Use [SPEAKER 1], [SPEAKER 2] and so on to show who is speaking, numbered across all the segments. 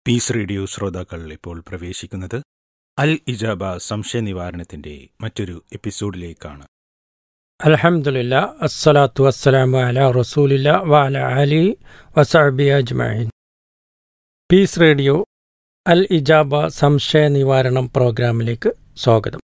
[SPEAKER 1] Piece radio ശ്രോതാക്കൾ ഇപ്പോൾ പ്രവേശിക്കുന്നത് അൽ ഇജാബ സംശയ നിവാരണത്തിന്റെ മറ്റൊരു എപ്പിസോഡിലേക്കാണ്
[SPEAKER 2] അലഹമുല്ല അസ്സലാത്തു വസ്സലാമു അല റസൂലില്ല വഅല അലി വസഅബി അജ്മഈൻ പീസ് റേഡിയോ അൽ ഇജാബ സംശയ നിവാരണം പ്രോഗ്രാമിലേക്ക് സ്വാഗതം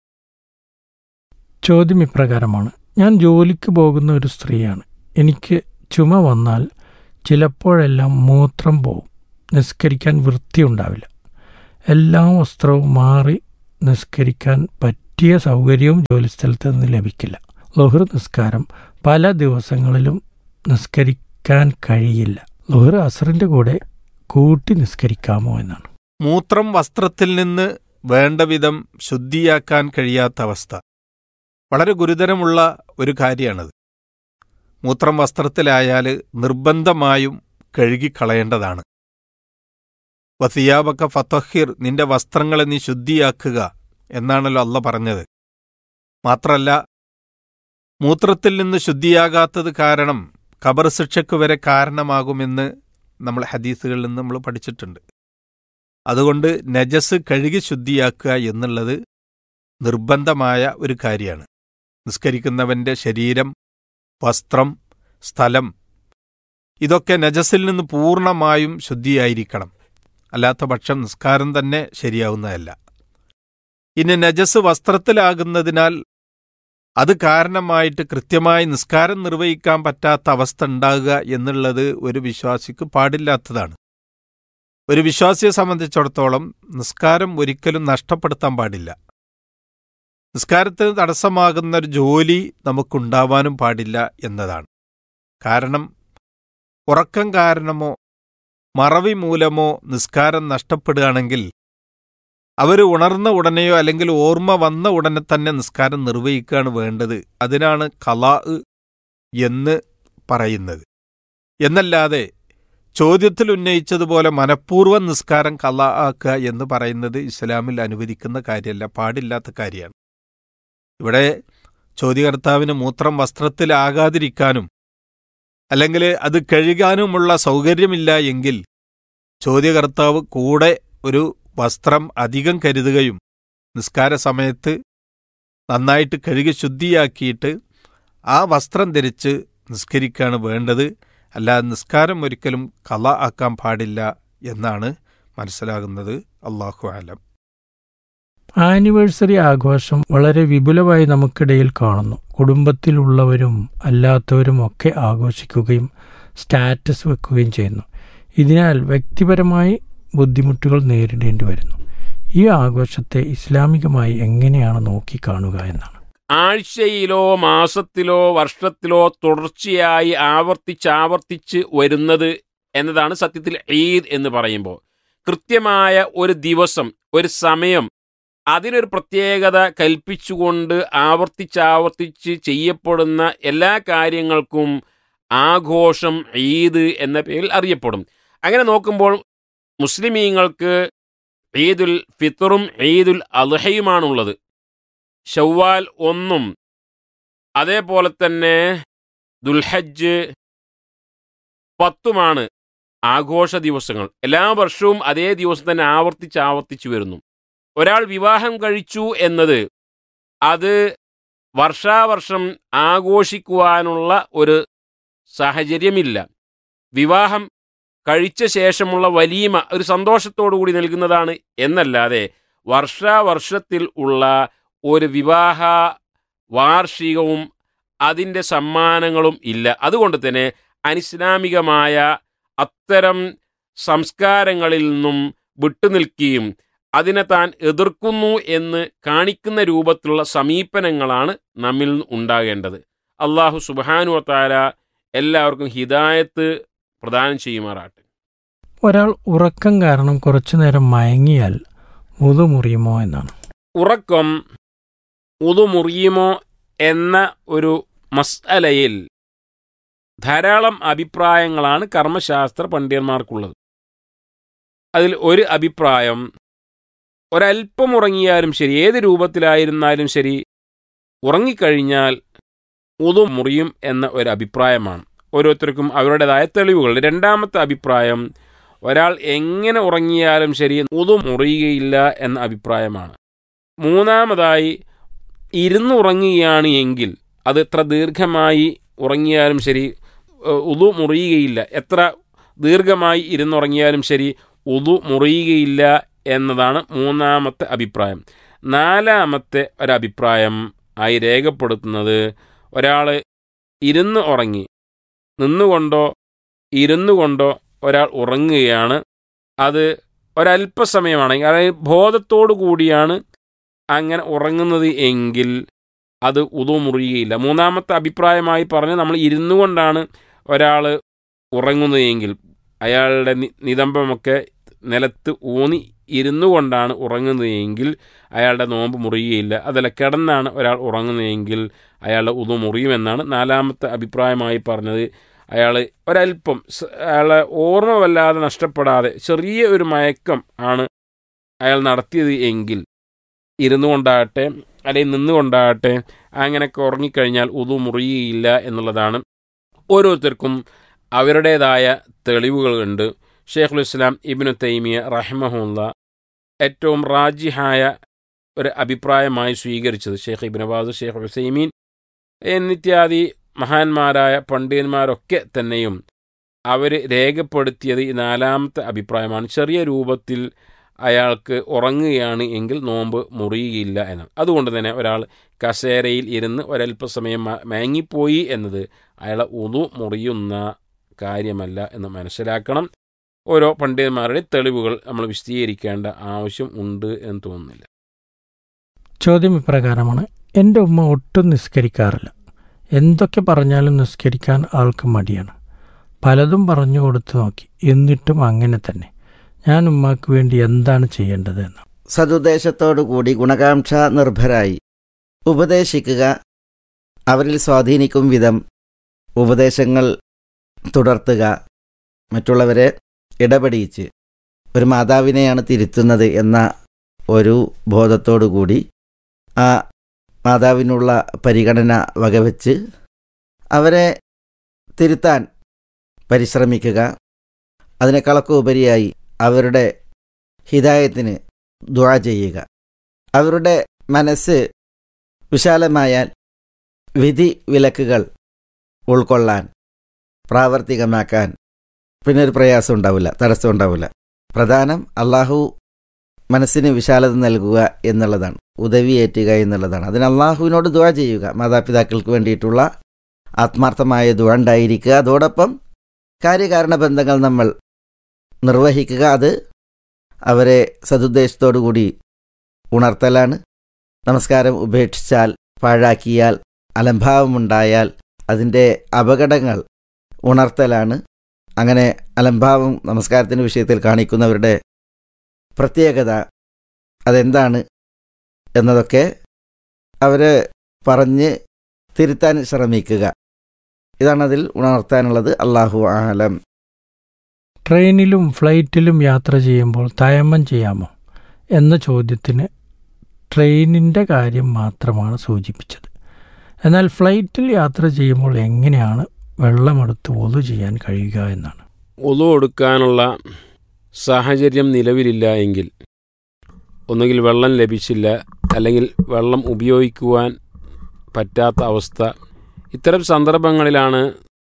[SPEAKER 2] ചോദ്യം ഇപ്രകാരമാണ് ഞാൻ ജോലിക്ക് പോകുന്ന ഒരു സ്ത്രീയാണ് എനിക്ക് ചുമ വന്നാൽ ചിലപ്പോഴെല്ലാം മൂത്രം പോവും നിസ്കരിക്കാൻ വൃത്തിയുണ്ടാവില്ല എല്ലാ വസ്ത്രവും മാറി നിസ്കരിക്കാൻ പറ്റിയ സൗകര്യവും ജോലിസ്ഥലത്ത് നിന്ന് ലഭിക്കില്ല ലൊഹർ നിസ്കാരം പല ദിവസങ്ങളിലും നിസ്കരിക്കാൻ കഴിയില്ല ലൊഹർ അസറിൻ്റെ കൂടെ കൂട്ടി നിസ്കരിക്കാമോ എന്നാണ്
[SPEAKER 3] മൂത്രം വസ്ത്രത്തിൽ നിന്ന് വേണ്ട വിധം ശുദ്ധിയാക്കാൻ കഴിയാത്ത അവസ്ഥ വളരെ ഗുരുതരമുള്ള ഒരു കാര്യമാണത് മൂത്രം വസ്ത്രത്തിലായാൽ നിർബന്ധമായും കഴുകിക്കളയേണ്ടതാണ് വസിയാബക്ക ഫത്തഹിർ നിന്റെ വസ്ത്രങ്ങളെ നീ ശുദ്ധിയാക്കുക എന്നാണല്ലോ അല്ല പറഞ്ഞത് മാത്രല്ല മൂത്രത്തിൽ നിന്ന് ശുദ്ധിയാകാത്തത് കാരണം ഖബർ ശിക്ഷയ്ക്ക് വരെ കാരണമാകുമെന്ന് നമ്മൾ ഹദീസുകളിൽ നിന്ന് നമ്മൾ പഠിച്ചിട്ടുണ്ട് അതുകൊണ്ട് നജസ് കഴുകി ശുദ്ധിയാക്കുക എന്നുള്ളത് നിർബന്ധമായ ഒരു കാര്യമാണ് നിസ്കരിക്കുന്നവന്റെ ശരീരം വസ്ത്രം സ്ഥലം ഇതൊക്കെ നജസിൽ നിന്ന് പൂർണ്ണമായും ശുദ്ധിയായിരിക്കണം അല്ലാത്ത പക്ഷം നിസ്കാരം തന്നെ ശരിയാവുന്നതല്ല ഇനി നജസ് വസ്ത്രത്തിലാകുന്നതിനാൽ അത് കാരണമായിട്ട് കൃത്യമായി നിസ്കാരം നിർവഹിക്കാൻ പറ്റാത്ത അവസ്ഥ ഉണ്ടാകുക എന്നുള്ളത് ഒരു വിശ്വാസിക്ക് പാടില്ലാത്തതാണ് ഒരു വിശ്വാസിയെ സംബന്ധിച്ചിടത്തോളം നിസ്കാരം ഒരിക്കലും നഷ്ടപ്പെടുത്താൻ പാടില്ല നിസ്കാരത്തിന് തടസ്സമാകുന്ന ഒരു ജോലി നമുക്കുണ്ടാവാനും പാടില്ല എന്നതാണ് കാരണം ഉറക്കം കാരണമോ മറവി മൂലമോ നിസ്കാരം നഷ്ടപ്പെടുകയാണെങ്കിൽ അവർ ഉണർന്ന ഉടനെയോ അല്ലെങ്കിൽ ഓർമ്മ വന്ന ഉടനെ തന്നെ നിസ്കാരം നിർവഹിക്കുകയാണ് വേണ്ടത് അതിനാണ് കലാ എന്ന് പറയുന്നത് എന്നല്ലാതെ ചോദ്യത്തിൽ ഉന്നയിച്ചതുപോലെ മനഃപൂർവ്വം നിസ്കാരം കലാ ആക്കുക എന്ന് പറയുന്നത് ഇസ്ലാമിൽ അനുവദിക്കുന്ന കാര്യമല്ല പാടില്ലാത്ത കാര്യമാണ് ഇവിടെ ചോദ്യകർത്താവിന് മൂത്രം വസ്ത്രത്തിലാകാതിരിക്കാനും അല്ലെങ്കിൽ അത് കഴുകാനുമുള്ള സൗകര്യമില്ല എങ്കിൽ ചോദ്യകർത്താവ് കൂടെ ഒരു വസ്ത്രം അധികം കരുതുകയും നിസ്കാര സമയത്ത് നന്നായിട്ട് കഴുകി ശുദ്ധിയാക്കിയിട്ട് ആ വസ്ത്രം ധരിച്ച് നിസ്കരിക്കുകയാണ് വേണ്ടത് അല്ലാതെ നിസ്കാരം ഒരിക്കലും കല ആക്കാൻ പാടില്ല എന്നാണ് മനസ്സിലാകുന്നത് അള്ളാഹു ആലം
[SPEAKER 2] ആനിവേഴ്സറി ആഘോഷം വളരെ വിപുലമായി നമുക്കിടയിൽ കാണുന്നു കുടുംബത്തിലുള്ളവരും അല്ലാത്തവരും ഒക്കെ ആഘോഷിക്കുകയും സ്റ്റാറ്റസ് വെക്കുകയും ചെയ്യുന്നു ഇതിനാൽ വ്യക്തിപരമായി ബുദ്ധിമുട്ടുകൾ നേരിടേണ്ടി വരുന്നു ഈ ആഘോഷത്തെ ഇസ്ലാമികമായി എങ്ങനെയാണ് നോക്കിക്കാണുക എന്നാണ്
[SPEAKER 4] ആഴ്ചയിലോ മാസത്തിലോ വർഷത്തിലോ തുടർച്ചയായി ആവർത്തിച്ചാവർത്തിച്ച് വരുന്നത് എന്നതാണ് സത്യത്തിൽ ഈദ് എന്ന് പറയുമ്പോൾ കൃത്യമായ ഒരു ദിവസം ഒരു സമയം അതിനൊരു പ്രത്യേകത കൽപ്പിച്ചുകൊണ്ട് ആവർത്തിച്ചാവർത്തിച്ച് ചെയ്യപ്പെടുന്ന എല്ലാ കാര്യങ്ങൾക്കും ആഘോഷം ഈദ് എന്ന പേരിൽ അറിയപ്പെടും അങ്ങനെ നോക്കുമ്പോൾ മുസ്ലിമീങ്ങൾക്ക് ഈദുൽ ഫിത്തറും ഈദുൽ അൽഹയുമാണുള്ളത് ഷവ്വാൽ ഒന്നും അതേപോലെ തന്നെ ദുൽഹജ്ജ് പത്തുമാണ് ആഘോഷ ദിവസങ്ങൾ എല്ലാ വർഷവും അതേ ദിവസം തന്നെ ആവർത്തിച്ച് ആവർത്തിച്ചു വരുന്നു ഒരാൾ വിവാഹം കഴിച്ചു എന്നത് അത് വർഷാവർഷം ആഘോഷിക്കുവാനുള്ള ഒരു സാഹചര്യമില്ല വിവാഹം കഴിച്ച ശേഷമുള്ള വലീമ ഒരു സന്തോഷത്തോടു കൂടി നൽകുന്നതാണ് എന്നല്ലാതെ വർഷാവർഷത്തിൽ ഉള്ള ഒരു വിവാഹ വാർഷികവും അതിൻ്റെ സമ്മാനങ്ങളും ഇല്ല അതുകൊണ്ട് തന്നെ അനിസ്ലാമികമായ അത്തരം സംസ്കാരങ്ങളിൽ നിന്നും വിട്ടുനിൽക്കുകയും അതിനെ താൻ എതിർക്കുന്നു എന്ന് കാണിക്കുന്ന രൂപത്തിലുള്ള സമീപനങ്ങളാണ് നമ്മിൽ നിന്ന് ഉണ്ടാകേണ്ടത് അള്ളാഹു സുബാനുവത്താര എല്ലാവർക്കും ഹിദായത്ത് പ്രദാനം ചെയ്യുമാറാട്ടെ
[SPEAKER 2] ഒരാൾ ഉറക്കം കാരണം കുറച്ചുനേരം മയങ്ങിയാൽ മുതു മുറിയുമോ എന്നാണ്
[SPEAKER 4] ഉറക്കം ഉതുമുറിയുമോ എന്ന ഒരു മസ്അലയിൽ ധാരാളം അഭിപ്രായങ്ങളാണ് കർമ്മശാസ്ത്ര പണ്ഡിതന്മാർക്കുള്ളത് അതിൽ ഒരു അഭിപ്രായം ഒരല്പം ഉറങ്ങിയാലും ശരി ഏത് രൂപത്തിലായിരുന്നാലും ശരി ഉറങ്ങിക്കഴിഞ്ഞാൽ ഉതു മുറിയും എന്ന ഒരു അഭിപ്രായമാണ് ഓരോരുത്തർക്കും അവരുടേതായ തെളിവുകൾ രണ്ടാമത്തെ അഭിപ്രായം ഒരാൾ എങ്ങനെ ഉറങ്ങിയാലും ശരി ഉതു മുറിയുകയില്ല എന്ന അഭിപ്രായമാണ് മൂന്നാമതായി ഇരുന്നുറങ്ങുകയാണ് എങ്കിൽ അത് എത്ര ദീർഘമായി ഉറങ്ങിയാലും ശരി ഏഹ്, ഉതു മുറിയുകയില്ല എത്ര ദീർഘമായി ഇരുന്നുറങ്ങിയാലും ശരി ഉതു മുറിയുകയില്ല എന്നതാണ് മൂന്നാമത്തെ അഭിപ്രായം നാലാമത്തെ ഒരഭിപ്രായം ആയി രേഖപ്പെടുത്തുന്നത് ഒരാൾ ഇരുന്ന് ഉറങ്ങി നിന്നുകൊണ്ടോ ഇരുന്നു കൊണ്ടോ ഒരാൾ ഉറങ്ങുകയാണ് അത് ഒരല്പസമയമാണെങ്കിൽ അതായത് ബോധത്തോടു കൂടിയാണ് അങ്ങനെ ഉറങ്ങുന്നത് എങ്കിൽ അത് ഉതു മുറിയുകയില്ല മൂന്നാമത്തെ അഭിപ്രായമായി പറഞ്ഞ് നമ്മൾ ഇരുന്നു കൊണ്ടാണ് ഒരാൾ ഉറങ്ങുന്നത് എങ്കിൽ അയാളുടെ നി- നിതംബമൊക്കെ നിലത്ത് ഊന്നി ഇരുന്നു കൊണ്ടാണ് ഉറങ്ങുന്നത് എങ്കിൽ അയാളുടെ നോമ്പ് മുറിയുകയില്ല അതല്ല കിടന്നാണ് ഒരാൾ ഉറങ്ങുന്നതെങ്കിൽ അയാളുടെ ഉതു മുറിയുമെന്നാണ് നാലാമത്തെ അഭിപ്രായമായി പറഞ്ഞത് അയാൾ ഒരല്പം സ- അയാളെ ഓർമ്മ വല്ലാതെ നഷ്ടപ്പെടാതെ ചെറിയ ഒരു മയക്കം ആണ് അയാൾ നടത്തിയത് എങ്കിൽ ഇരുന്നു കൊണ്ടാകട്ടെ അല്ലെങ്കിൽ നിന്നുകൊണ്ടാകട്ടെ അങ്ങനെയൊക്കെ ഉറങ്ങിക്കഴിഞ്ഞാൽ ഉതു മുറിയുകയില്ല എന്നുള്ളതാണ് ഓരോരുത്തർക്കും അവരുടേതായ തെളിവുകളുണ്ട് ഷെയ്ഖുൽ ഇസ്ലാം ഇബിനു തൈമിയ റഹ്മഹുല്ല ഏറ്റവും റാജിഹായ ഒരു അഭിപ്രായമായി സ്വീകരിച്ചത് ഷെയ്ഖ് ഇബിൻ ബാദ് ഷെയ്ഖ് ഹുസൈമീൻ എന്നിത്യാദി മഹാന്മാരായ പണ്ഡിതന്മാരൊക്കെ തന്നെയും അവർ രേഖപ്പെടുത്തിയത് ഈ നാലാമത്തെ അഭിപ്രായമാണ് ചെറിയ രൂപത്തിൽ അയാൾക്ക് ഉറങ്ങുകയാണ് എങ്കിൽ നോമ്പ് മുറിയുകയില്ല എന്നാണ് അതുകൊണ്ട് തന്നെ ഒരാൾ കസേരയിൽ ഇരുന്ന് ഒരല്പസമയം മ- മയങ്ങിപ്പോയി എന്നത് അയാളെ ഉതു മുറിയുന്ന കാര്യമല്ല എന്ന് മനസ്സിലാക്കണം ഓരോ പണ്ഡിതന്മാരുടെ തെളിവുകൾ നമ്മൾ വിശദീകരിക്കേണ്ട ആവശ്യം ഉണ്ട് എന്ന് തോന്നുന്നില്ല
[SPEAKER 2] ചോദ്യം ഇപ്രകാരമാണ് എൻ്റെ ഉമ്മ ഒട്ടും നിസ്കരിക്കാറില്ല എന്തൊക്കെ പറഞ്ഞാലും നിസ്കരിക്കാൻ ആൾക്ക് മടിയാണ് പലതും പറഞ്ഞു കൊടുത്തു നോക്കി എന്നിട്ടും അങ്ങനെ തന്നെ ഞാൻ ഉമ്മാക്ക് വേണ്ടി എന്താണ് ചെയ്യേണ്ടത് എന്ന്
[SPEAKER 5] സതുദ്ദേശത്തോടുകൂടി ഗുണകാംക്ഷ നിർഭരായി ഉപദേശിക്കുക അവരിൽ സ്വാധീനിക്കും വിധം ഉപദേശങ്ങൾ തുടർത്തുക മറ്റുള്ളവരെ ഇടപെടിയിച്ച് ഒരു മാതാവിനെയാണ് തിരുത്തുന്നത് എന്ന ഒരു ബോധത്തോടുകൂടി ആ മാതാവിനുള്ള പരിഗണന വകവെച്ച് അവരെ തിരുത്താൻ പരിശ്രമിക്കുക അതിനേക്കാളൊക്കെ ഉപരിയായി അവരുടെ ഹിതായത്തിന് ദുആ ചെയ്യുക അവരുടെ മനസ്സ് വിശാലമായാൽ വിധി വിലക്കുകൾ ഉൾക്കൊള്ളാൻ പ്രാവർത്തികമാക്കാൻ പിന്നെ ഒരു പ്രയാസം ഉണ്ടാവില്ല തടസ്സം ഉണ്ടാവില്ല പ്രധാനം അള്ളാഹു മനസ്സിന് വിശാലത നൽകുക എന്നുള്ളതാണ് ഉദവിയേറ്റുക എന്നുള്ളതാണ് അതിന് അള്ളാഹുവിനോട് ദുആ ചെയ്യുക മാതാപിതാക്കൾക്ക് വേണ്ടിയിട്ടുള്ള ആത്മാർത്ഥമായ ദുആ ഉണ്ടായിരിക്കുക അതോടൊപ്പം കാര്യകാരണ ബന്ധങ്ങൾ നമ്മൾ നിർവഹിക്കുക അത് അവരെ സതുദ്ദേശത്തോടു കൂടി ഉണർത്തലാണ് നമസ്കാരം ഉപേക്ഷിച്ചാൽ പാഴാക്കിയാൽ അലംഭാവമുണ്ടായാൽ അതിൻ്റെ അപകടങ്ങൾ ഉണർത്തലാണ് അങ്ങനെ അലംഭാവം നമസ്കാരത്തിൻ്റെ വിഷയത്തിൽ കാണിക്കുന്നവരുടെ പ്രത്യേകത അതെന്താണ് എന്നതൊക്കെ അവരെ പറഞ്ഞ് തിരുത്താൻ ശ്രമിക്കുക ഇതാണ് അതിൽ ഉണർത്താനുള്ളത് അള്ളാഹു ആലം
[SPEAKER 2] ട്രെയിനിലും ഫ്ലൈറ്റിലും യാത്ര ചെയ്യുമ്പോൾ തയമ്മം ചെയ്യാമോ എന്ന ചോദ്യത്തിന് ട്രെയിനിൻ്റെ കാര്യം മാത്രമാണ് സൂചിപ്പിച്ചത് എന്നാൽ ഫ്ലൈറ്റിൽ യാത്ര ചെയ്യുമ്പോൾ എങ്ങനെയാണ് വെള്ളമെടുത്ത് ഒതു ചെയ്യാൻ കഴിയുക എന്നാണ്
[SPEAKER 4] ഒതു കൊടുക്കാനുള്ള സാഹചര്യം നിലവിലില്ല എങ്കിൽ ഒന്നുകിൽ വെള്ളം ലഭിച്ചില്ല അല്ലെങ്കിൽ വെള്ളം ഉപയോഗിക്കുവാൻ പറ്റാത്ത അവസ്ഥ ഇത്തരം സന്ദർഭങ്ങളിലാണ്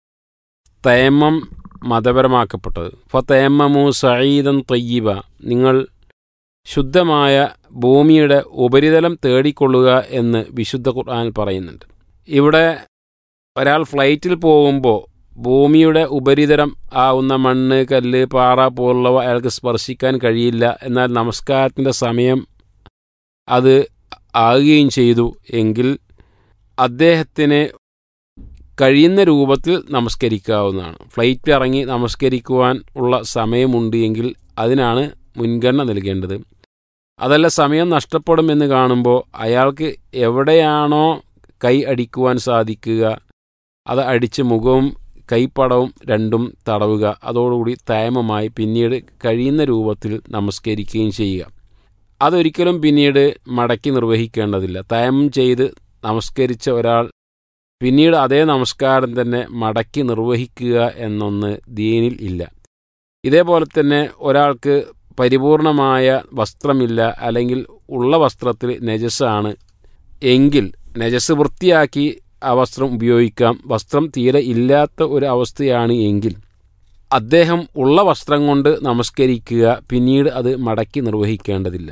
[SPEAKER 4] തേമം മതപരമാക്കപ്പെട്ടത് ഫ തേമമു സഈദൻ തയ്യബ നിങ്ങൾ ശുദ്ധമായ ഭൂമിയുടെ ഉപരിതലം തേടിക്കൊള്ളുക എന്ന് വിശുദ്ധ ഖുർആൻ പറയുന്നുണ്ട് ഇവിടെ ഒരാൾ ഫ്ലൈറ്റിൽ പോകുമ്പോൾ ഭൂമിയുടെ ഉപരിതലം ആവുന്ന മണ്ണ് കല്ല് പാറ പോലുള്ളവ അയാൾക്ക് സ്പർശിക്കാൻ കഴിയില്ല എന്നാൽ നമസ്കാരത്തിൻ്റെ സമയം അത് ആകുകയും ചെയ്തു എങ്കിൽ അദ്ദേഹത്തിന് കഴിയുന്ന രൂപത്തിൽ നമസ്കരിക്കാവുന്നതാണ് ഫ്ലൈറ്റ് ഇറങ്ങി നമസ്കരിക്കുവാൻ ഉള്ള സമയമുണ്ട് എങ്കിൽ അതിനാണ് മുൻഗണന നൽകേണ്ടത് അതല്ല സമയം നഷ്ടപ്പെടുമെന്ന് കാണുമ്പോൾ അയാൾക്ക് എവിടെയാണോ കൈ അടിക്കുവാൻ സാധിക്കുക അത് അടിച്ച് മുഖവും കൈപ്പടവും രണ്ടും തടവുക അതോടുകൂടി തയമമായി പിന്നീട് കഴിയുന്ന രൂപത്തിൽ നമസ്കരിക്കുകയും ചെയ്യുക അതൊരിക്കലും പിന്നീട് മടക്കി നിർവഹിക്കേണ്ടതില്ല തയമം ചെയ്ത് നമസ്കരിച്ച ഒരാൾ പിന്നീട് അതേ നമസ്കാരം തന്നെ മടക്കി നിർവഹിക്കുക എന്നൊന്ന് ദീനിൽ ഇല്ല ഇതേപോലെ തന്നെ ഒരാൾക്ക് പരിപൂർണമായ വസ്ത്രമില്ല അല്ലെങ്കിൽ ഉള്ള വസ്ത്രത്തിൽ നജസ്സാണ് എങ്കിൽ നജസ് വൃത്തിയാക്കി ആ വസ്ത്രം ഉപയോഗിക്കാം വസ്ത്രം തീരെ ഇല്ലാത്ത ഒരു അവസ്ഥയാണ് എങ്കിൽ അദ്ദേഹം ഉള്ള വസ്ത്രം കൊണ്ട് നമസ്കരിക്കുക പിന്നീട് അത് മടക്കി നിർവഹിക്കേണ്ടതില്ല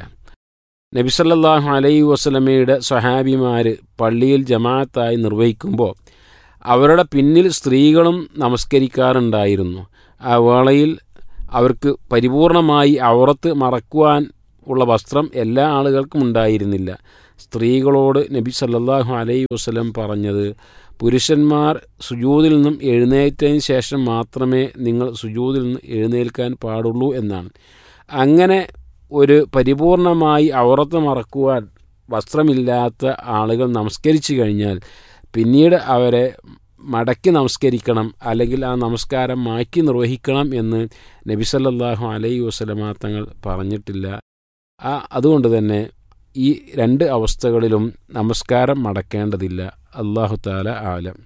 [SPEAKER 4] നബിസല്ലാഹു അലൈ വസ്ലമയുടെ സ്വഹാബിമാർ പള്ളിയിൽ ജമാഅത്തായി നിർവഹിക്കുമ്പോൾ അവരുടെ പിന്നിൽ സ്ത്രീകളും നമസ്കരിക്കാറുണ്ടായിരുന്നു ആ വേളയിൽ അവർക്ക് പരിപൂർണമായി ഔറത്ത് മറക്കുവാൻ ഉള്ള വസ്ത്രം എല്ലാ ആളുകൾക്കും ഉണ്ടായിരുന്നില്ല സ്ത്രീകളോട് നബി സല്ലല്ലാഹു അലൈ വസ്ലം പറഞ്ഞത് പുരുഷന്മാർ സുജൂതിൽ നിന്നും എഴുന്നേറ്റതിന് ശേഷം മാത്രമേ നിങ്ങൾ സുജൂതിൽ നിന്ന് എഴുന്നേൽക്കാൻ പാടുള്ളൂ എന്നാണ് അങ്ങനെ ഒരു പരിപൂർണമായി ഔറത്ത് മറക്കുവാൻ വസ്ത്രമില്ലാത്ത ആളുകൾ നമസ്കരിച്ചു കഴിഞ്ഞാൽ പിന്നീട് അവരെ മടക്കി നമസ്കരിക്കണം അല്ലെങ്കിൽ ആ നമസ്കാരം മാറ്റി നിർവഹിക്കണം എന്ന് നബി സല്ലല്ലാഹു അലൈഹി വസല്ലമ തങ്ങൾ പറഞ്ഞിട്ടില്ല ആ അതുകൊണ്ട് തന്നെ ഈ രണ്ട് അവസ്ഥകളിലും നമസ്കാരം മടക്കേണ്ടതില്ല അള്ളാഹു താല ആലം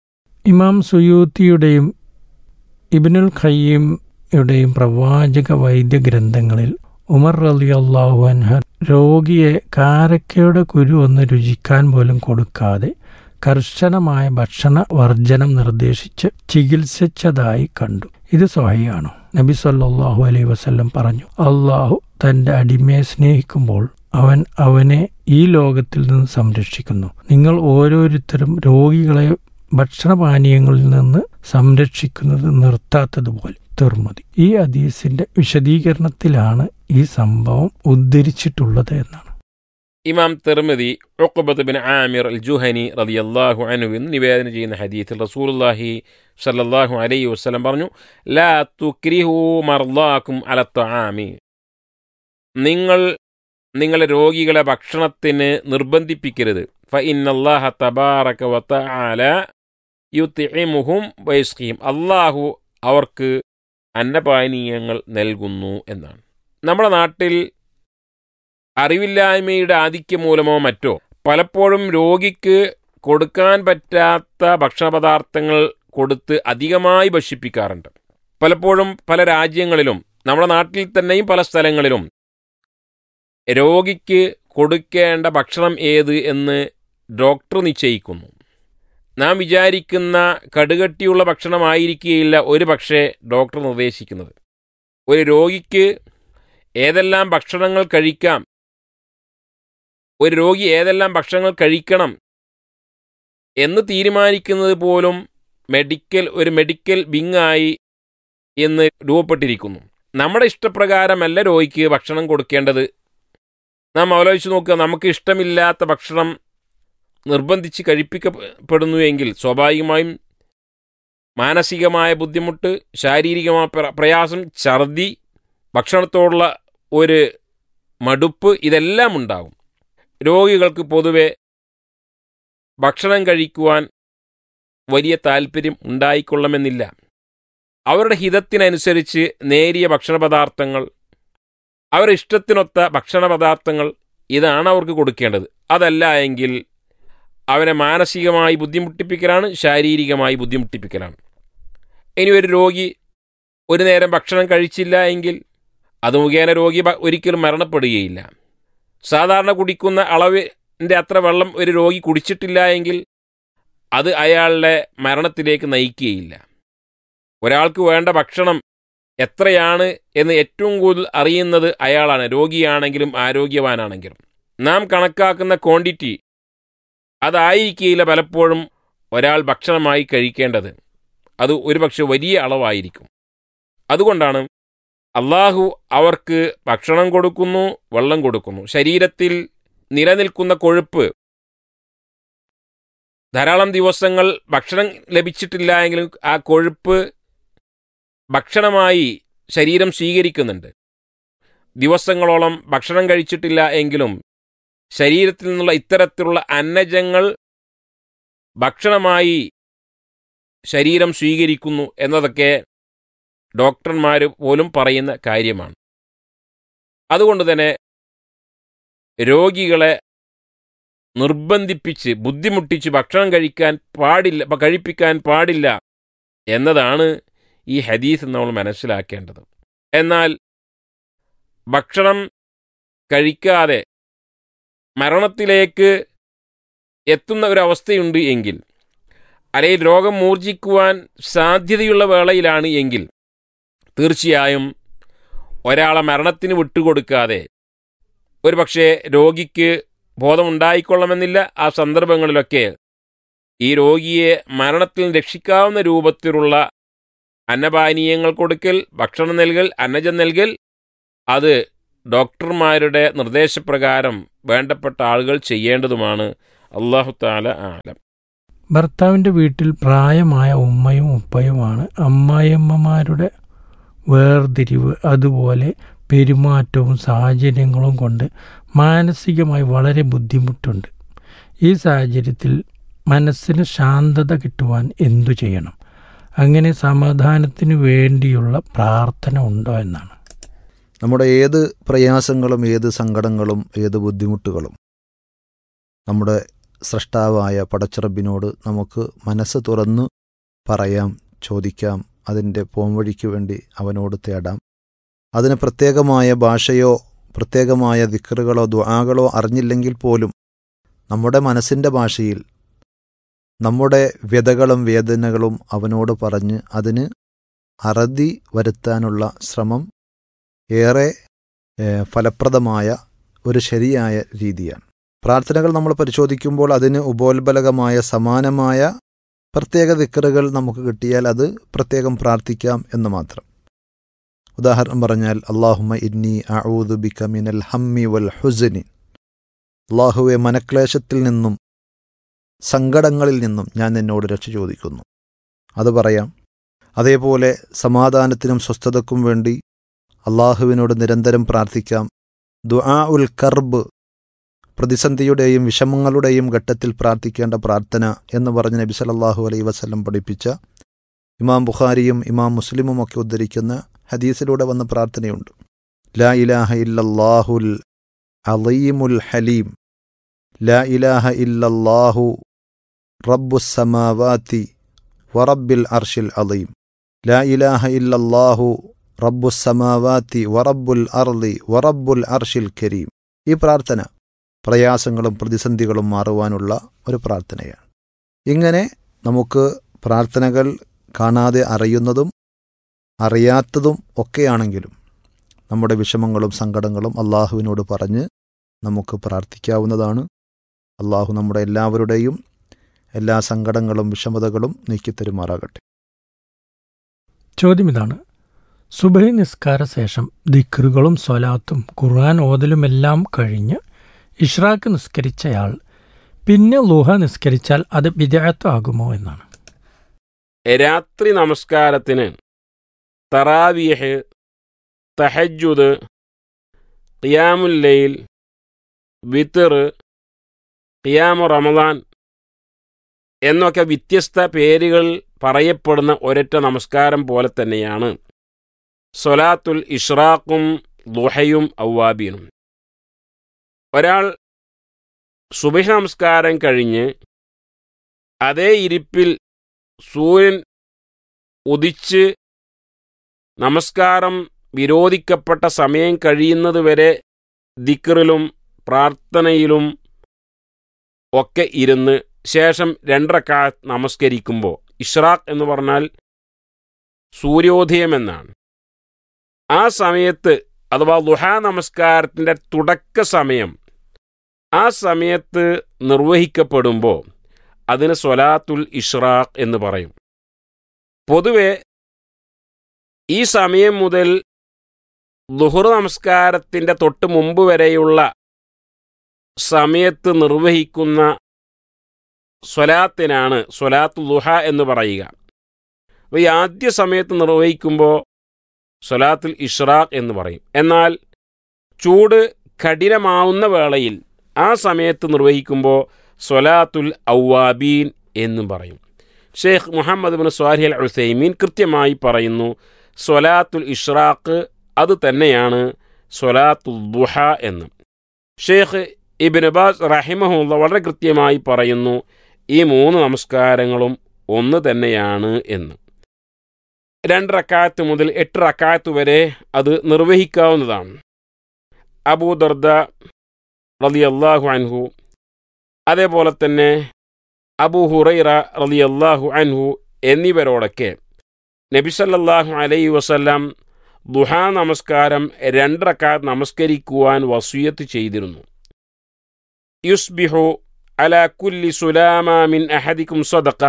[SPEAKER 2] ഇമാം സുയൂത്തിയുടെയും ഇബിനുൽ ഖയ്യീമുടെയും പ്രവാചക വൈദ്യ ഗ്രന്ഥങ്ങളിൽ ഉമർ റലി അള്ളാഹു അൻഹ രോഗിയെ കാരക്കയുടെ കുരു ഒന്ന് രുചിക്കാൻ പോലും കൊടുക്കാതെ കർശനമായ ഭക്ഷണ വർജനം നിർദ്ദേശിച്ച് ചികിത്സിച്ചതായി കണ്ടു ഇത് സ്വഹയാണ് നബി സല്ലല്ലാഹു അലൈഹി വസല്ലം പറഞ്ഞു അള്ളാഹു തന്റെ അടിമയെ സ്നേഹിക്കുമ്പോൾ അവൻ അവനെ ഈ ലോകത്തിൽ നിന്ന് സംരക്ഷിക്കുന്നു നിങ്ങൾ ഓരോരുത്തരും രോഗികളെ ഭക്ഷണപാനീയങ്ങളിൽ നിന്ന് സംരക്ഷിക്കുന്നത് നിർത്താത്തതുപോലെ തീർമതി ഈ ഹദീസിന്റെ വിശദീകരണത്തിലാണ് ഈ സംഭവം ഉദ്ധരിച്ചിട്ടുള്ളത് എന്നാണ്
[SPEAKER 4] ഇമാം Tirmidhi Uqbah bin Amir al Juhani റളിയല്ലാഹു അൻഹു എന്ന് നിവേദനം ചെയ്യുന്ന ഹദീത്തിൽ റസൂലുള്ളാഹി സല്ലല്ലാഹു അലൈഹി വസല്ലം പറഞ്ഞു ലാ തുക്രിഹു മർദാക്കും അല തആമി നിങ്ങൾ നിങ്ങളെ രോഗികളെ ഭക്ഷണത്തിന് നിർബന്ധിപ്പിക്കരുത് ഫ ഇന്നല്ലാഹ തബാറക വ തആല യുത്ഇമുഹും വയസ്ഖീം അള്ളാഹു അവർക്ക് അന്നപാനീയങ്ങൾ നൽകുന്നു എന്നാണ് നമ്മുടെ നാട്ടിൽ അറിവില്ലായ്മയുടെ ആധിക്യം മൂലമോ മറ്റോ പലപ്പോഴും രോഗിക്ക് കൊടുക്കാൻ പറ്റാത്ത ഭക്ഷണപദാർത്ഥങ്ങൾ കൊടുത്ത് അധികമായി ഭക്ഷിപ്പിക്കാറുണ്ട് പലപ്പോഴും പല രാജ്യങ്ങളിലും നമ്മുടെ നാട്ടിൽ തന്നെയും പല സ്ഥലങ്ങളിലും രോഗിക്ക് കൊടുക്കേണ്ട ഭക്ഷണം ഏത് എന്ന് ഡോക്ടർ നിശ്ചയിക്കുന്നു നാം വിചാരിക്കുന്ന കടുകട്ടിയുള്ള ഭക്ഷണമായിരിക്കുകയില്ല ഒരു പക്ഷേ ഡോക്ടർ നിർദ്ദേശിക്കുന്നത് ഒരു രോഗിക്ക് ഏതെല്ലാം ഭക്ഷണങ്ങൾ കഴിക്കാം ഒരു രോഗി ഏതെല്ലാം ഭക്ഷണങ്ങൾ കഴിക്കണം എന്ന് തീരുമാനിക്കുന്നത് പോലും മെഡിക്കൽ ഒരു മെഡിക്കൽ വിങ്ങായി എന്ന് രൂപപ്പെട്ടിരിക്കുന്നു നമ്മുടെ ഇഷ്ടപ്രകാരമല്ല രോഗിക്ക് ഭക്ഷണം കൊടുക്കേണ്ടത് നാം ആലോചിച്ച് നോക്കുക നമുക്ക് ഇഷ്ടമില്ലാത്ത ഭക്ഷണം നിർബന്ധിച്ച് കഴിപ്പിക്കപ്പെടുന്നു എങ്കിൽ സ്വാഭാവികമായും മാനസികമായ ബുദ്ധിമുട്ട് ശാരീരികമായ പ്ര- പ്രയാസം ഛർദി ഭക്ഷണത്തോടുള്ള ഒരു മടുപ്പ് ഇതെല്ലാം ഉണ്ടാകും രോഗികൾക്ക് പൊതുവെ ഭക്ഷണം കഴിക്കുവാൻ വലിയ താല്പര്യം ഉണ്ടായിക്കൊള്ളണമെന്നില്ല അവരുടെ ഹിതത്തിനനുസരിച്ച് നേരിയ ഭക്ഷണ പദാർത്ഥങ്ങൾ അവരുടെ ഇഷ്ടത്തിനൊത്ത ഭക്ഷണ പദാർത്ഥങ്ങൾ ഇതാണ് അവർക്ക് കൊടുക്കേണ്ടത് അതല്ല എങ്കിൽ അവനെ മാനസികമായി ബുദ്ധിമുട്ടിപ്പിക്കലാണ് ശാരീരികമായി ബുദ്ധിമുട്ടിപ്പിക്കലാണ് ഇനി ഒരു രോഗി ഒരു നേരം ഭക്ഷണം കഴിച്ചില്ല എങ്കിൽ അത് മുഖേന രോഗി ബ- ഒരിക്കലും മരണപ്പെടുകയില്ല സാധാരണ കുടിക്കുന്ന അളവിൻ്റെ അത്ര വെള്ളം ഒരു രോഗി കുടിച്ചിട്ടില്ല എങ്കിൽ അത് അയാളുടെ മരണത്തിലേക്ക് നയിക്കുകയില്ല ഒരാൾക്ക് വേണ്ട ഭക്ഷണം എത്രയാണ് എന്ന് ഏറ്റവും കൂടുതൽ അറിയുന്നത് അയാളാണ് രോഗിയാണെങ്കിലും ആരോഗ്യവാനാണെങ്കിലും നാം കണക്കാക്കുന്ന ക്വാണ്ടിറ്റി അതായിരിക്കില്ല പലപ്പോഴും ഒരാൾ ഭക്ഷണമായി കഴിക്കേണ്ടത് അത് ഒരുപക്ഷെ വലിയ അളവായിരിക്കും അതുകൊണ്ടാണ് അള്ളാഹു അവർക്ക് ഭക്ഷണം കൊടുക്കുന്നു വെള്ളം കൊടുക്കുന്നു ശരീരത്തിൽ നിലനിൽക്കുന്ന കൊഴുപ്പ് ധാരാളം ദിവസങ്ങൾ ഭക്ഷണം ലഭിച്ചിട്ടില്ല എങ്കിലും ആ കൊഴുപ്പ് ഭക്ഷണമായി ശരീരം സ്വീകരിക്കുന്നുണ്ട് ദിവസങ്ങളോളം ഭക്ഷണം കഴിച്ചിട്ടില്ല എങ്കിലും ശരീരത്തിൽ നിന്നുള്ള ഇത്തരത്തിലുള്ള അന്നജങ്ങൾ ഭക്ഷണമായി ശരീരം സ്വീകരിക്കുന്നു എന്നതൊക്കെ ഡോക്ടർമാർ പോലും പറയുന്ന കാര്യമാണ് അതുകൊണ്ട് തന്നെ രോഗികളെ നിർബന്ധിപ്പിച്ച് ബുദ്ധിമുട്ടിച്ച് ഭക്ഷണം കഴിക്കാൻ പാടില്ല കഴിപ്പിക്കാൻ പാടില്ല എന്നതാണ് ഈ ഹദീസ് നമ്മൾ മനസ്സിലാക്കേണ്ടത് എന്നാൽ ഭക്ഷണം കഴിക്കാതെ മരണത്തിലേക്ക് എത്തുന്ന ഒരവസ്ഥയുണ്ട് എങ്കിൽ അല്ലെങ്കിൽ രോഗം മൂർജിക്കുവാൻ സാധ്യതയുള്ള വേളയിലാണ് എങ്കിൽ തീർച്ചയായും ഒരാളെ മരണത്തിന് വിട്ടുകൊടുക്കാതെ ഒരു പക്ഷേ രോഗിക്ക് ബോധമുണ്ടായിക്കൊള്ളണമെന്നില്ല ആ സന്ദർഭങ്ങളിലൊക്കെ ഈ രോഗിയെ മരണത്തിൽ നിന്ന് രക്ഷിക്കാവുന്ന രൂപത്തിലുള്ള അന്നപാനീയങ്ങൾ കൊടുക്കൽ ഭക്ഷണം നൽകൽ അന്നജം നൽകൽ അത് ഡോക്ടർമാരുടെ നിർദ്ദേശപ്രകാരം വേണ്ടപ്പെട്ട ആളുകൾ ചെയ്യേണ്ടതുമാണ് അള്ളാഹു താല ആലം
[SPEAKER 2] ഭർത്താവിൻ്റെ വീട്ടിൽ പ്രായമായ ഉമ്മയും ഉപ്പയുമാണ് അമ്മായിയമ്മമാരുടെ വേർതിരിവ് അതുപോലെ പെരുമാറ്റവും സാഹചര്യങ്ങളും കൊണ്ട് മാനസികമായി വളരെ ബുദ്ധിമുട്ടുണ്ട് ഈ സാഹചര്യത്തിൽ മനസ്സിന് ശാന്തത കിട്ടുവാൻ എന്തു ചെയ്യണം അങ്ങനെ സമാധാനത്തിനു വേണ്ടിയുള്ള പ്രാർത്ഥന ഉണ്ടോ എന്നാണ്
[SPEAKER 6] നമ്മുടെ ഏത് പ്രയാസങ്ങളും ഏത് സങ്കടങ്ങളും ഏത് ബുദ്ധിമുട്ടുകളും നമ്മുടെ സൃഷ്ടാവായ പടച്ചിറബിനോട് നമുക്ക് മനസ്സ് തുറന്ന് പറയാം ചോദിക്കാം അതിൻ്റെ പോംവഴിക്ക് വേണ്ടി അവനോട് തേടാം അതിന് പ്രത്യേകമായ ഭാഷയോ പ്രത്യേകമായ ദിക്കറുകളോ ദ്വാകളോ അറിഞ്ഞില്ലെങ്കിൽ പോലും നമ്മുടെ മനസ്സിൻ്റെ ഭാഷയിൽ നമ്മുടെ വ്യതകളും വേദനകളും അവനോട് പറഞ്ഞ് അതിന് അറുതി വരുത്താനുള്ള ശ്രമം ഏറെ ഏഹ്, ഫലപ്രദമായ ഒരു ശരിയായ രീതിയാണ് പ്രാർത്ഥനകൾ നമ്മൾ പരിശോധിക്കുമ്പോൾ അതിന് ഉപോത്ബലകമായ സമാനമായ പ്രത്യേക ദിക്കറുകൾ നമുക്ക് കിട്ടിയാൽ അത് പ്രത്യേകം പ്രാർത്ഥിക്കാം എന്ന് മാത്രം ഉദാഹരണം പറഞ്ഞാൽ അള്ളാഹുമ ഇന്നി അഊദു ബിക മിനൽ ഹമ്മി വൽ ഹുസനി അള്ളാഹുവെ മനക്ലേശത്തിൽ നിന്നും സങ്കടങ്ങളിൽ നിന്നും ഞാൻ നിന്നോട് രക്ഷ ചോദിക്കുന്നു അത് പറയാം അതേപോലെ സമാധാനത്തിനും സ്വസ്ഥതക്കും വേണ്ടി അള്ളാഹുവിനോട് നിരന്തരം പ്രാർത്ഥിക്കാം ദുആ ഉൽ കർബ് പ്രതിസന്ധിയുടെയും വിഷമങ്ങളുടെയും ഘട്ടത്തിൽ പ്രാർത്ഥിക്കേണ്ട പ്രാർത്ഥന എന്ന് പറഞ്ഞ് നബി സല്ലല്ലാഹു അലൈഹി വസല്ലം പഠിപ്പിച്ച ഇമാം ബുഖാരിയും ഇമാം മുസ്ലിമും ഒക്കെ ഉദ്ധരിക്കുന്ന ഹദീസിലൂടെ വന്ന പ്രാർത്ഥനയുണ്ട് ലാ ഇലാഹ ഇല്ലല്ലാഹുൽ അലീമുൽ ഹലീം ലാ ഇലാഹ ഇല്ലല്ലാഹു റബ്ബുസ് സമാവാതി വറബ്ബിൽ അർഷിൽ അലീം ലാ ഇലാഹ ഇല്ലല്ലാഹു റബ്ബുസ് സമാവാതി വറബ്ബുൽ അർളി വറബ്ബുൽ അർഷിൽ കരീം ഈ പ്രാർത്ഥന പ്രയാസങ്ങളും പ്രതിസന്ധികളും മാറുവാനുള്ള ഒരു പ്രാർത്ഥനയാണ് ഇങ്ങനെ നമുക്ക് പ്രാർത്ഥനകൾ കാണാതെ അറിയുന്നതും അറിയാത്തതും ഒക്കെയാണെങ്കിലും നമ്മുടെ വിഷമങ്ങളും സങ്കടങ്ങളും അള്ളാഹുവിനോട് പറഞ്ഞ് നമുക്ക് പ്രാർത്ഥിക്കാവുന്നതാണ് അള്ളാഹു നമ്മുടെ എല്ലാവരുടെയും എല്ലാ സങ്കടങ്ങളും വിഷമതകളും നീക്കിത്തരുമാറാകട്ടെ
[SPEAKER 2] ചോദ്യം ഇതാണ് സുബഹി നിസ്കാര ശേഷം ദിക്റുകളും സ്വലാത്തും ഖുർആൻ ഓതലുമെല്ലാം കഴിഞ്ഞ് ഇഷ്റാഖ് നിസ്കരിച്ചയാൾ പിന്നെ ലുഹ നിസ്കരിച്ചാൽ അത് വിദേഹത്വമാകുമോ എന്നാണ്
[SPEAKER 4] രാത്രി നമസ്കാരത്തിന് തറാവിയഹ് തഹജുദ് ഖിയാമുല്ലയിൽ വിത്തർ ഖിയാമു റമദാൻ എന്നൊക്കെ വ്യത്യസ്ത പേരുകൾ പറയപ്പെടുന്ന ഒരൊറ്റ നമസ്കാരം പോലെ തന്നെയാണ് സൊലാത്തുൽ ഇഷ്റാഖും ദുഹയും ഔവാബീനും ഒരാൾ സുബഹ നമസ്കാരം കഴിഞ്ഞ് അതേ ഇരിപ്പിൽ സൂര്യൻ ഉദിച്ച് നമസ്കാരം വിരോധിക്കപ്പെട്ട സമയം കഴിയുന്നതുവരെ ദിക്റിലും പ്രാർത്ഥനയിലും ഒക്കെ ഇരുന്ന് ശേഷം രണ്ടരക്കാ നമസ്കരിക്കുമ്പോൾ ഇഷ്റാഖ് എന്ന് പറഞ്ഞാൽ സൂര്യോദയം എന്നാണ് ആ സമയത്ത് അഥവാ ലുഹാ നമസ്കാരത്തിൻ്റെ തുടക്ക സമയം ആ സമയത്ത് നിർവഹിക്കപ്പെടുമ്പോൾ അതിന് സ്വലാത്തുൽ ഇഷ്റാഖ് എന്ന് പറയും പൊതുവെ ഈ സമയം മുതൽ ദുഹുർ നമസ്കാരത്തിൻ്റെ തൊട്ട് മുമ്പ് വരെയുള്ള സമയത്ത് നിർവഹിക്കുന്ന സ്വലാത്തിനാണ് സ്വലാത്തു ദുഹ എന്ന് പറയുക അപ്പോൾ ഈ ആദ്യ സമയത്ത് നിർവഹിക്കുമ്പോൾ സ്വലാത്തുൽ ഇഷ്റാഖ് എന്ന് പറയും എന്നാൽ ചൂട് കഠിനമാവുന്ന വേളയിൽ ആ സമയത്ത് നിർവഹിക്കുമ്പോൾ സ്വലാത്തുൽ ഔവാബീൻ എന്നും പറയും ഷെയ്ഖ് മുഹമ്മദ് ബിൻ സ്വാരി അൽ ഉസൈമീൻ കൃത്യമായി പറയുന്നു സ്വലാത്തുൽ ഇഷ്റാഖ് അത് തന്നെയാണ് സ്വലാത്തുൽ ദുഹ എന്ന് ഷെയ്ഖ് ഇബിൻ അബാസ് റഹിമഹുല്ല വളരെ കൃത്യമായി പറയുന്നു ഈ മൂന്ന് നമസ്കാരങ്ങളും ഒന്ന് തന്നെയാണ് എന്ന് രണ്ട് റക്കാത്ത് മുതൽ എട്ട് റക്കാത്ത് വരെ അത് നിർവഹിക്കാവുന്നതാണ് അബൂദർദ റളിയല്ലാഹു അൻഹു അതേപോലെ തന്നെ അബൂ ഹുറൈറ റളിയല്ലാഹു അൻഹു എന്നിവരോടൊക്കെ നബിസല്ലാഹു അലൈഹി വസല്ലാം ദുഹാ നമസ്കാരം രണ്ടറക്കാത്ത് നമസ്കരിക്കുവാൻ വസൂയത്ത് ചെയ്തിരുന്നു യുസ്ബിഹു അല കുല്ലി സുലാമ മിൻ അഹദിക്കും സദക്ക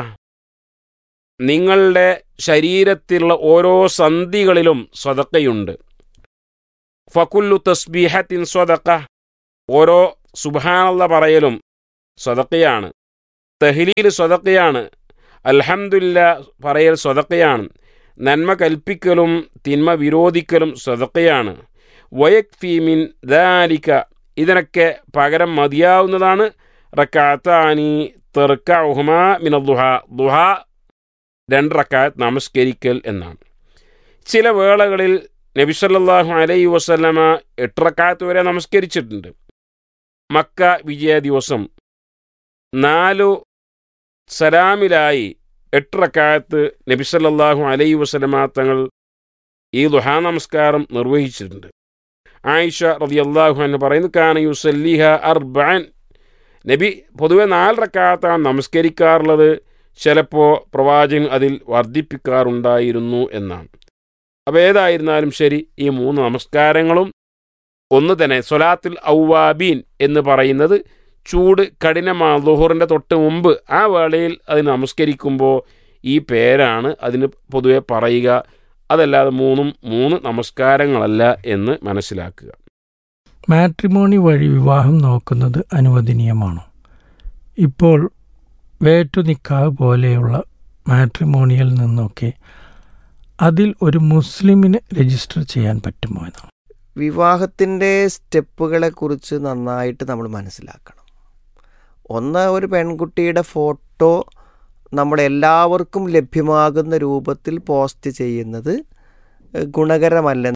[SPEAKER 4] നിങ്ങളുടെ ശരീരത്തിലുള്ള ഓരോ സന്ധികളിലും സ്വതക്കയുണ്ട് ഫകുല്ലു തസ്ബീഹത്തിൻ സ്വതക്ക ഓരോ സുബാനുള്ള പറയലും സ്വതക്കയാണ് തഹ്ലീൽ സ്വതക്കയാണ് അൽഹംദുലില്ല പറയൽ സ്വതക്കയാണ് നന്മ കൽപ്പിക്കലും തിന്മ വിരോധിക്കലും സ്വതക്കയാണ് വയക്ഫി മിൻ ദാലിക ഇതിനൊക്കെ പകരം മതിയാവുന്നതാണ് റക്കാത്താനി തെർക്കുഹുമ മിന ദുഹ ദുഹ രണ്ട് റക്കാത്ത് നമസ്കരിക്കൽ എന്നാണ് ചില വേളകളിൽ നബിസല്ലാഹു അലൈ വസല്ലമ എട്ട് റക്കാത്ത് വരെ നമസ്കരിച്ചിട്ടുണ്ട് മക്ക വിജയ ദിവസം നാലു സലാമിലായി എട്ട് റക്കാത്ത് നബിസല്ലാഹു അലൈ വസല്ലമ തങ്ങൾ ഈ ദുഹാ നമസ്കാരം നിർവഹിച്ചിട്ടുണ്ട് ആയിഷ റളിയല്ലാഹു അൻഹു പറയുന്നു കാന യുസല്ലിഹ അർബഅൻ നബി പൊതുവെ നാല് റക്കാത്താണ് നമസ്കരിക്കാറുള്ളത് ചിലപ്പോൾ പ്രവാചകൻ അതിൽ വർദ്ധിപ്പിക്കാറുണ്ടായിരുന്നു എന്നാണ് അപ്പോൾ ഏതായിരുന്നാലും ശരി ഈ മൂന്ന് നമസ്കാരങ്ങളും ഒന്ന് തന്നെ സൊലാത്തുൽ ഔവാബീൻ എന്ന് പറയുന്നത് ചൂട് കഠിനമാണ് ലുഹറിൻ്റെ തൊട്ട് മുമ്പ് ആ വേളയിൽ അത് നമസ്കരിക്കുമ്പോൾ ഈ പേരാണ് അതിന് പൊതുവെ പറയുക അതല്ലാതെ മൂന്നും മൂന്ന് നമസ്കാരങ്ങളല്ല എന്ന് മനസ്സിലാക്കുക
[SPEAKER 2] മാട്രിമോണി വഴി വിവാഹം നോക്കുന്നത് അനുവദനീയമാണോ ഇപ്പോൾ വേട്ടു നിക്കാഹ് പോലെയുള്ള മാട്രിമോണിയിൽ നിന്നൊക്കെ അതിൽ ഒരു മുസ്ലിമിന് രജിസ്റ്റർ ചെയ്യാൻ പറ്റുമോ എന്നാണ്
[SPEAKER 7] വിവാഹത്തിൻ്റെ സ്റ്റെപ്പുകളെ കുറിച്ച് നന്നായിട്ട് നമ്മൾ മനസ്സിലാക്കണം ഒന്ന് ഒരു പെൺകുട്ടിയുടെ ഫോട്ടോ നമ്മുടെ എല്ലാവർക്കും ലഭ്യമാകുന്ന രൂപത്തിൽ പോസ്റ്റ് ചെയ്യുന്നത് ഗുണകരമല്ലെന്ന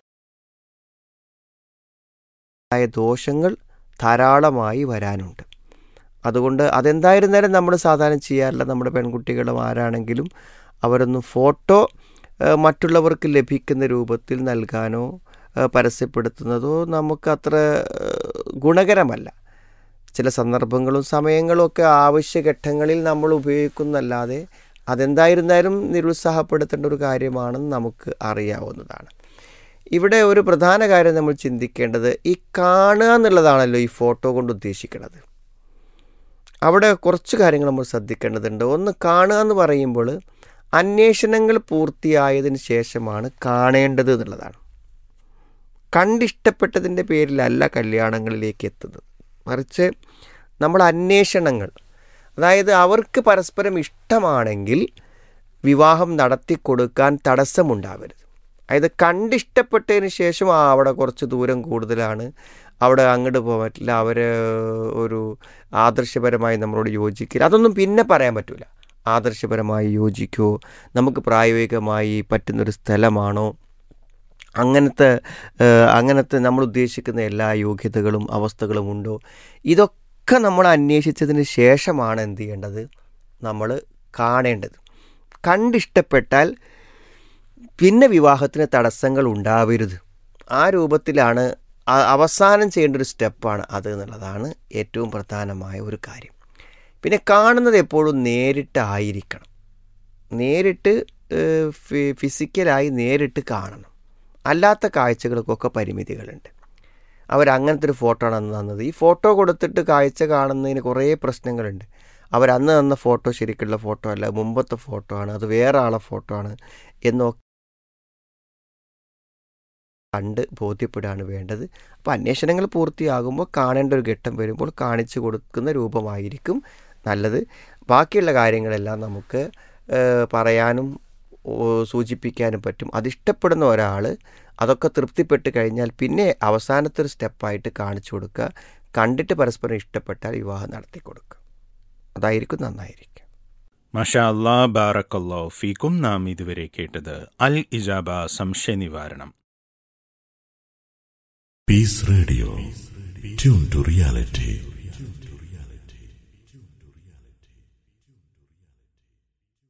[SPEAKER 7] ദോഷങ്ങൾ ധാരാളമായി വരാനുണ്ട് അതുകൊണ്ട് അതെന്തായിരുന്നാലും നമ്മൾ സാധാരണ ചെയ്യാറില്ല നമ്മുടെ പെൺകുട്ടികളും ആരാണെങ്കിലും അവരൊന്നും ഫോട്ടോ ഏഹ്, മറ്റുള്ളവർക്ക് ലഭിക്കുന്ന രൂപത്തിൽ നൽകാനോ ഏഹ്, പരസ്യപ്പെടുത്തുന്നതോ നമുക്ക് അത്ര ഏഹ്, ഗുണകരമല്ല ചില സന്ദർഭങ്ങളും സമയങ്ങളും ഒക്കെ ആവശ്യഘട്ടങ്ങളിൽ നമ്മൾ ഉപയോഗിക്കുന്നല്ലാതെ അതെന്തായിരുന്നാലും നിരുത്സാഹപ്പെടുത്തേണ്ട ഒരു കാര്യമാണെന്ന് നമുക്ക് അറിയാവുന്നതാണ് ഇവിടെ ഒരു പ്രധാന കാര്യം നമ്മൾ ചിന്തിക്കേണ്ടത് ഈ കാണുക എന്നുള്ളതാണല്ലോ ഈ ഫോട്ടോ കൊണ്ട് ഉദ്ദേശിക്കുന്നത് അവിടെ കുറച്ച് കാര്യങ്ങൾ നമ്മൾ ശ്രദ്ധിക്കേണ്ടതുണ്ട് ഒന്ന് കാണുക എന്ന് പറയുമ്പോൾ അന്വേഷണങ്ങൾ പൂർത്തിയായതിന് ശേഷമാണ് കാണേണ്ടത് എന്നുള്ളതാണ് കണ്ടിഷ്ടപ്പെട്ടതിൻ്റെ പേരിലല്ല കല്യാണങ്ങളിലേക്ക് എത്തുന്നത് മറിച്ച് നമ്മൾ അന്വേഷണങ്ങൾ അതായത് അവർക്ക് പരസ്പരം ഇഷ്ടമാണെങ്കിൽ വിവാഹം നടത്തിക്കൊടുക്കാൻ തടസ്സമുണ്ടാവരുത് അതായത് കണ്ടിഷ്ടപ്പെട്ടതിന് ശേഷം ആ അവിടെ കുറച്ച് ദൂരം കൂടുതലാണ് അവിടെ അങ്ങോട്ട് പോകാൻ പറ്റില്ല അവർ ഒരു ആദർശപരമായി നമ്മളോട് യോജിക്കില്ല അതൊന്നും പിന്നെ പറയാൻ പറ്റില്ല ആദർശപരമായി യോജിക്കുമോ നമുക്ക് പ്രായോഗികമായി പറ്റുന്നൊരു സ്ഥലമാണോ അങ്ങനത്തെ ഏഹ്, അങ്ങനത്തെ നമ്മൾ ഉദ്ദേശിക്കുന്ന എല്ലാ യോഗ്യതകളും അവസ്ഥകളും ഉണ്ടോ ഇതൊക്കെ നമ്മൾ അന്വേഷിച്ചതിന് ശേഷമാണ് എന്ത് ചെയ്യേണ്ടത് നമ്മൾ കാണേണ്ടത് കണ്ടിഷ്ടപ്പെട്ടാൽ പിന്നെ വിവാഹത്തിന് തടസ്സങ്ങൾ ഉണ്ടാവരുത് ആ രൂപത്തിലാണ് ആ- അവസാനം ചെയ്യേണ്ട ഒരു സ്റ്റെപ്പാണ് അത് എന്നുള്ളതാണ് ഏറ്റവും പ്രധാനമായ ഒരു കാര്യം പിന്നെ കാണുന്നത് എപ്പോഴും നേരിട്ടായിരിക്കണം നേരിട്ട് ഏഹ്, ഫി- ഫിസിക്കലായി നേരിട്ട് കാണണം അല്ലാത്ത കാഴ്ചകൾക്കൊക്കെ പരിമിതികളുണ്ട് അവരങ്ങനത്തെ ഒരു ഫോട്ടോ ആണ് അന്ന് തന്നത് ഈ ഫോട്ടോ കൊടുത്തിട്ട് കാഴ്ച കാണുന്നതിന് കുറേ പ്രശ്നങ്ങളുണ്ട് അവരന്ന് തന്ന ഫോട്ടോ ശരിക്കുള്ള ഫോട്ടോ അല്ല മുമ്പത്തെ ഫോട്ടോ ആണ് അത് വേറെ ആളെ ഫോട്ടോ ആണ് എന്നൊക്കെ കണ്ട് ബോധ്യപ്പെടുകയാണ് വേണ്ടത് അപ്പോൾ അന്വേഷണങ്ങൾ പൂർത്തിയാകുമ്പോൾ കാണേണ്ട ഒരു ഘട്ടം വരുമ്പോൾ കാണിച്ചു കൊടുക്കുന്ന രൂപമായിരിക്കും നല്ലത് ബാക്കിയുള്ള കാര്യങ്ങളെല്ലാം നമുക്ക് ഏഹ്, പറയാനും ഓ, സൂചിപ്പിക്കാനും പറ്റും അതിഷ്ടപ്പെടുന്ന ഒരാൾ അതൊക്കെ തൃപ്തിപ്പെട്ട് കഴിഞ്ഞാൽ പിന്നെ അവസാനത്തെ ഒരു സ്റ്റെപ്പായിട്ട് കാണിച്ചു കൊടുക്കുക കണ്ടിട്ട് പരസ്പരം ഇഷ്ടപ്പെട്ടാൽ വിവാഹം നടത്തി കൊടുക്കുക അതായിരിക്കും നന്നായിരിക്കും
[SPEAKER 1] മഷാ അല്ലാ ബാറക്കല്ലോ ഫീക്കും നാം ഇതുവരെ കേട്ടത് അൽ ഇജാബ സംശയ നിവാരണം
[SPEAKER 8] Peace Radio. Tune to reality.